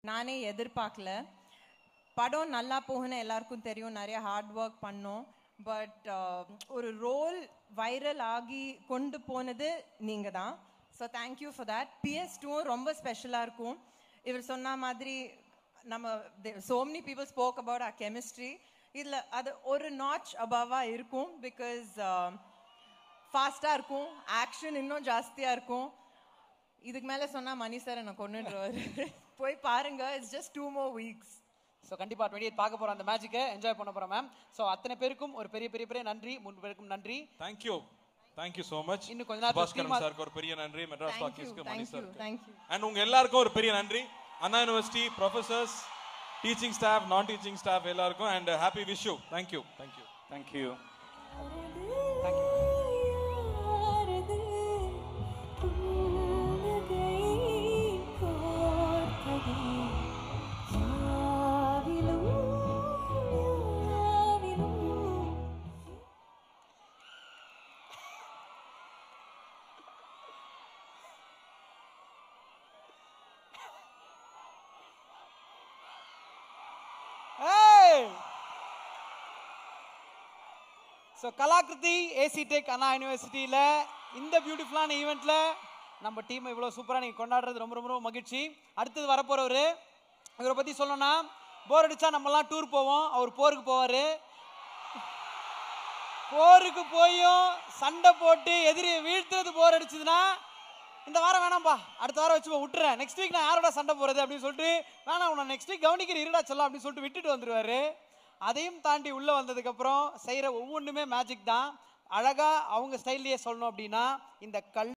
நானே எதிர்பார்க்கல படம் நல்லா போகுன்னு எல்லாருக்கும் தெரியும் நிறைய ஹார்ட் ஒர்க் பண்ணோம் பட் ஒரு ரோல் வைரல் ஆகி கொண்டு போனது நீங்க தான் so thank you for that PS டூவும் ரொம்ப ஸ்பெஷலாக இருக்கும் இவர் சொன்ன மாதிரி நம்ம so many people spoke about our chemistry இதில் அது ஒரு நாச் அபவாக இருக்கும் பிகாஸ் ஃபாஸ்ட்டாக இருக்கும் ஆக்ஷன் இன்னும் ஜாஸ்தியாக இருக்கும் இதுக்கு மேலே சொன்னால் மணி சார் என்னை கொண்டுடுவார் போய் பாருங்க it's just two more weeks so கண்டிப்பாக டுவெண்ட்டி எயிட் பார்க்க போகிறோம் அந்த மேட்சுக்கு என்ஜாய் பண்ண போகிறோம் மேம் ஸோ அத்தனை பேருக்கும் ஒரு பெரிய பெரிய பெரிய நன்றி மூணு பேருக்கும் நன்றி தேங்க்யூ தேங்க்யூ so மச் இன்னும் கொஞ்ச நேரத்துல சுபாஷ்கரன் team- சாருக்கு ஒரு பெரிய நன்றி மெட்ராஸ் தேங்க்யூ டாக்கீஸ்க்கு Mani thank you sir thank you and உங்க எல்லாருக்கும் ஒரு பெரிய நன்றி Anna university professors teaching staff நான் டீச்சிங் ஸ்டாஃப் எல்லாருக்கும் and happy wish you thank you thank you thank you யாரது புன்னகை கோர்த்தது யாவிலும் யாவிலும் so Kalakriti AC tech Anna யூனிவர்சிட்டியில் இந்த பியூட்டிஃபுல்லான ஈவெண்ட்டில் நம்ம டீம் இவ்வளோ சூப்பராக நீங்கள் கொண்டாடுறது ரொம்ப ரொம்ப ரொம்ப மகிழ்ச்சி அடுத்தது வரப்போகிறவர் இவரை பற்றி சொல்லணும்னா போர் அடிச்சா நம்மலாம் டூர் போவோம் அவர் போருக்கு போவார் போருக்கு போயும் சண்டை போட்டு எதிரியை வீழ்த்துறது போர் அடிச்சதுன்னா இந்த வாரம் வேணாம்ப்பா அடுத்த வாரம் வச்சு விட்டுறேன் நெக்ஸ்ட் வீக் நான் யாரோட சண்டை போகிறது அப்படின்னு சொல்லிட்டு வேணாம் உன்னை நெக்ஸ்ட் வீக் கவனிக்கிற இருடா சொல்லலாம் அப்படின்னு சொல்லிட்டு விட்டுட்டு வந்துருவாரு அதையும் தாண்டி உள்ளே வந்ததுக்கப்புறம் செய்கிற ஒவ்வொன்றுமே மேஜிக் தான் அழகாக அவங்க ஸ்டைல்லையே சொல்லணும் அப்படின்னா இந்த கல்